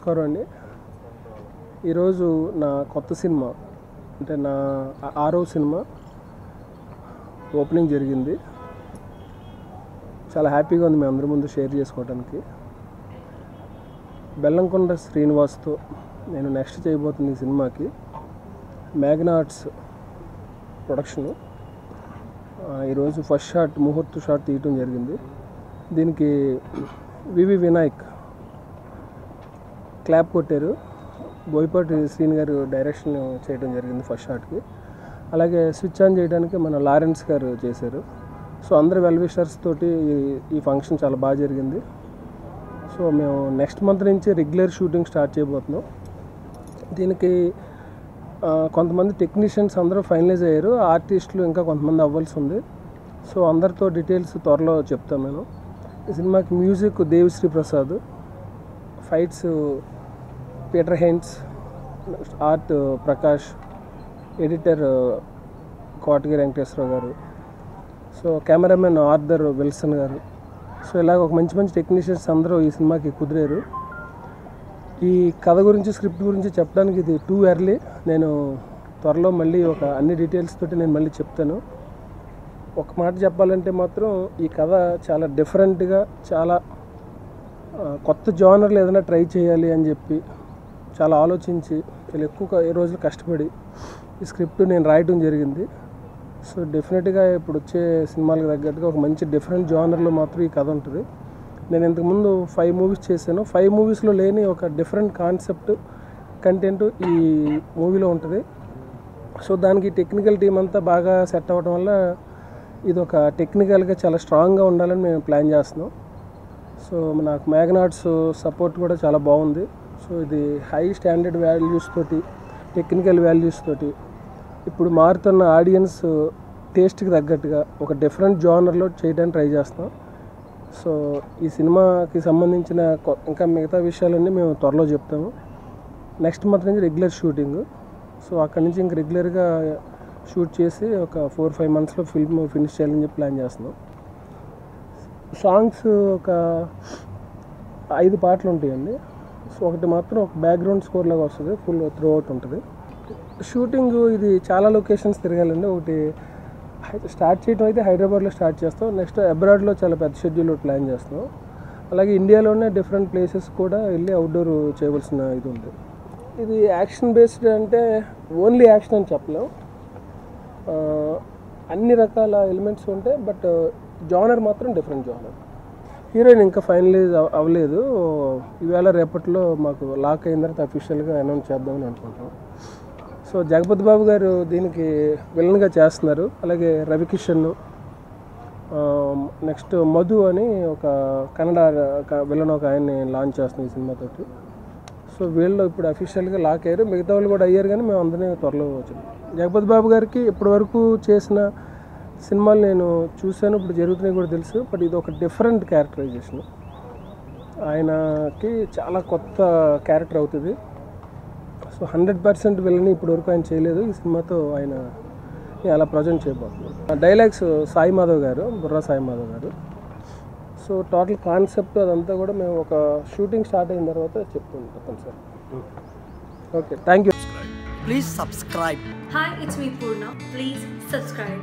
నమస్కారం అండి ఈరోజు నా కొత్త సినిమా అంటే నా ఆ- ఆరో సినిమా ఓపెనింగ్ జరిగింది చాలా హ్యాపీగా ఉంది మీ అందరి ముందు షేర్ చేసుకోవడానికి బెల్లంకొండ శ్రీనివాస్తో నేను నెక్స్ట్ చేయబోతున్న ఈ సినిమాకి మ్యాగ్నా ఆర్ట్స్ ప్రొడక్షను ఆ, ఈరోజు ఫస్ట్ షాట్ ముహూర్త షాట్ తీయటం జరిగింది దీనికి వివి వినాయక్ క్లాప్ కొట్టారు బోయపాటి శ్రీని గారు డైరెక్షన్ చేయడం జరిగింది ఫస్ట్ షాట్కి అలాగే స్విచ్ ఆన్ చేయడానికి మన లారెన్స్ గారు చేశారు సో అందరు వెల్ విషర్స్ తోటి ఈ- ఈ ఫంక్షన్ చాలా బాగా జరిగింది సో మేము నెక్స్ట్ మంత్ నుంచి రెగ్యులర్ షూటింగ్ స్టార్ట్ చేయబోతున్నాం దీనికి ఆ, కొంతమంది టెక్నీషియన్స్ అందరూ ఫైనలైజ్ అయ్యారు ఆర్టిస్టులు ఇంకా కొంతమంది అవ్వాల్సి ఉంది సో అందరితో డీటెయిల్స్ త్వరలో చెప్తాను నేను ఈ సినిమాకి music Devi Sri Prasad fights Peter Heins art Prakash editor Kotagiri Venkateswara Rao గారు సో కెమెరామెన్ ఆర్థర్ విల్సన్ గారు సో ఇలాగ ఒక మంచి మంచి టెక్నీషియన్స్ అందరూ ఈ సినిమాకి కుదిరారు ఈ కథ గురించి స్క్రిప్ట్ గురించి చెప్పడానికి ఇది టూ ఎర్లీ నేను త్వరలో మళ్ళీ ఒక అన్ని డీటెయిల్స్ తోటి నేను మళ్ళీ చెప్తాను ఒక మాట చెప్పాలంటే మాత్రం ఈ కథ చాలా డిఫరెంట్గా చాలా ఆ, కొత్త జానర్లు ఏదైనా ట్రై చేయాలి అని చెప్పి చాలా ఆలోచించి చాలా ఎక్కువ క- ఈ రోజులు కష్టపడి ఈ స్క్రిప్ట్ నేను రాయటం జరిగింది సో డెఫినెట్గా ఇప్పుడు వచ్చే సినిమాలకు తగ్గట్టుగా ఒక మంచి డిఫరెంట్ జానర్లో మాత్రం ఈ కథ ఉంటుంది నేను ఇంతకుముందు ఫైవ్ మూవీస్ చేశాను ఫైవ్ మూవీస్లో లేని ఒక డిఫరెంట్ కాన్సెప్ట్ కంటెంట్ ఈ మూవీలో ఉంటుంది సో దానికి టెక్నికల్ టీం అంతా బాగా సెట్ అవ్వడం వల్ల ఇది ఒక టెక్నికల్గా చాలా స్ట్రాంగ్గా ఉండాలని మేము ప్లాన్ చేస్తున్నాం సో నాకు మ్యాగ్నాట్స్ సపోర్ట్ కూడా చాలా బాగుంది సో ఇది హై స్టాండర్డ్ వాల్యూస్ తోటి టెక్నికల్ వాల్యూస్ తోటి ఇప్పుడు మారుతున్న ఆడియన్స్ టేస్ట్కి తగ్గట్టుగా ఒక డిఫరెంట్ జానర్లో చేయడానికి ట్రై చేస్తాం సో ఈ సినిమాకి సంబంధించిన కొ- ఇంకా మిగతా విషయాలన్నీ మేము త్వరలో చెప్తాము నెక్స్ట్ మంత్ నుంచి రెగ్యులర్ షూటింగ్ సో అక్కడి నుంచి ఇంక రెగ్యులర్గా షూట్ చేసి ఒక ఫోర్ ఫైవ్ మంత్స్లో ఫిల్మ్ ఫినిష్ చేయాలని చెప్పి ప్లాన్ చేస్తున్నాం సాంగ్స్ ఒక ఐదు పాటలు ఉంటాయండి సో ఒకటి మాత్రం ఒక బ్యాక్గ్రౌండ్ స్కోర్ లాగా వస్తుంది ఫుల్ త్రూ అవుట్ ఉంటుంది షూటింగ్ ఇది చాలా లొకేషన్స్ తిరగాలండి ఒకటి హై- స్టార్ట్ చేయడం అయితే హైదరాబాద్లో స్టార్ట్ చేస్తాం నెక్స్ట్ అబ్రాడ్లో చాలా పెద్ద షెడ్యూల్ ప్లాన్ చేస్తాం అలాగే ఇండియాలోనే డిఫరెంట్ ప్లేసెస్ కూడా వెళ్ళి అవుట్డోర్ చేయవలసిన ఇది ఉంది ఇది యాక్షన్ బేస్డ్ అంటే ఓన్లీ యాక్షన్ అని చెప్పలేం ఆ, అన్ని రకాల ఎలిమెంట్స్ ఉంటాయి బట్ జానర్ మాత్రం డిఫరెంట్ జానర్ హీరోయిన్ ఇంకా ఫైనలైజ్ అవ- అవ్వలేదు ఈవేళ రేపట్లో మాకు లాక్ అయిన తర్వాత అఫీషియల్గా అనౌన్స్ చేద్దామని అనుకుంటాం సో జగపతి బాబు గారు దీనికి విలన్గా చేస్తున్నారు అలాగే రవికిషన్ నెక్స్ట్ మధు అని ఒక కన్నడ క- విలన్ ఒక ఆయన్ని లాంచ్ చేస్తున్నాం ఈ సినిమాతోటి సో వీళ్ళు ఇప్పుడు అఫీషియల్గా లాక్ అయ్యారు మిగతా వాళ్ళు కూడా అయ్యారు కానీ మేము అందరినీ త్వరలో వచ్చాం జగపతి బాబు గారికి ఇప్పటివరకు చేసిన సినిమాలు నేను చూశాను ఇప్పుడు జరుగుతున్నాయి కూడా తెలుసు బట్ ఇది ఒక డిఫరెంట్ క్యారెక్టరైజేషన్ ఆయనకి చాలా కొత్త క్యారెక్టర్ అవుతుంది సో హండ్రెడ్ పర్సెంట్ వీళ్ళని ఇప్పటివరకు ఆయన చేయలేదు ఈ సినిమాతో ఆయన అలా ప్రజెంట్ చేయబోతున్నాం డైలాగ్స్ సాయి మాధవ్ గారు బుర్రా సాయి మాధవ్ గారు సో టోటల్ కాన్సెప్ట్ అదంతా కూడా మేము ఒక షూటింగ్ స్టార్ట్ అయిన తర్వాత చెప్తుంటాం sir okay thank you Please subscribe. Hi, it's me Purna. Please subscribe.